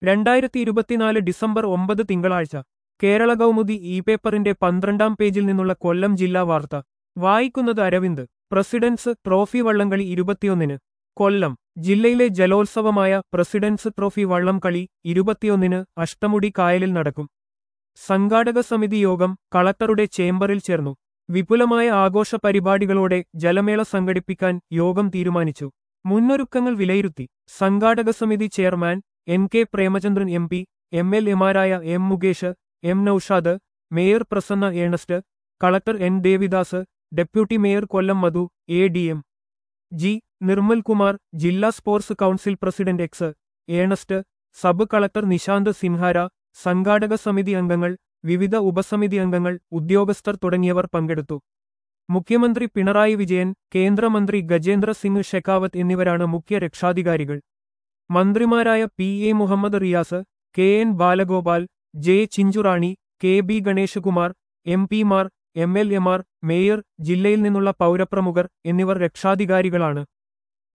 രണ്ടായിരത്തി ഇരുപത്തിനാല് ഡിസംബർ ഒമ്പത് തിങ്കളാഴ്ച കേരള കൗമുദി ഇ പേപ്പറിന്റെ പന്ത്രണ്ടാം പേജിൽ നിന്നുള്ള കൊല്ലം ജില്ലാ വാർത്ത വായിക്കുന്നത് അരവിന്ദ് പ്രസിഡൻസ് ട്രോഫി വള്ളംകളി ഇരുപത്തിയൊന്നിന് കൊല്ലം ജില്ലയിലെ ജലോത്സവമായ പ്രസിഡൻസ് ട്രോഫി വള്ളംകളി ഇരുപത്തിയൊന്നിന് അഷ്ടമുടി കായലിൽ നടക്കും സംഘാടക സമിതി യോഗം കളക്ടറുടെ ചേംബറിൽ ചേർന്നു വിപുലമായ ആഘോഷ പരിപാടികളോടെ ജലമേള സംഘടിപ്പിക്കാൻ യോഗം തീരുമാനിച്ചു മുന്നൊരുക്കങ്ങൾ വിലയിരുത്തി സംഘാടക സമിതി chairman N K Premachandran M P M L എമാരായ M Mukesh M Naushad mayor Prasanna Ernest collector N Devidas deputy mayor Kollam Madhu A D M G Nirmal Kumar ജില്ലാ sports council president X Ernest sub collector Nishant Sinhara സംഘാടക സമിതി അംഗങ്ങൾ വിവിധ ഉപസമിതി അംഗങ്ങൾ ഉദ്യോഗസ്ഥർ തുടങ്ങിയവർ പങ്കെടുത്തു മുഖ്യമന്ത്രി പിണറായി വിജയൻ കേന്ദ്രമന്ത്രി ഗജേന്ദ്ര സിംഗ് ഷെഖാവത്ത് എന്നിവരാണ് മുഖ്യ രക്ഷാധികാരികൾ മന്ത്രിമാരായ P A Muhammad Riyas K N Balagopal J Chinchurani K B Ganeshkumar M പിമാർ എം എൽ എമാർ മേയർ ജില്ലയിൽ നിന്നുള്ള പൗരപ്രമുഖർ എന്നിവർ രക്ഷാധികാരികളാണ്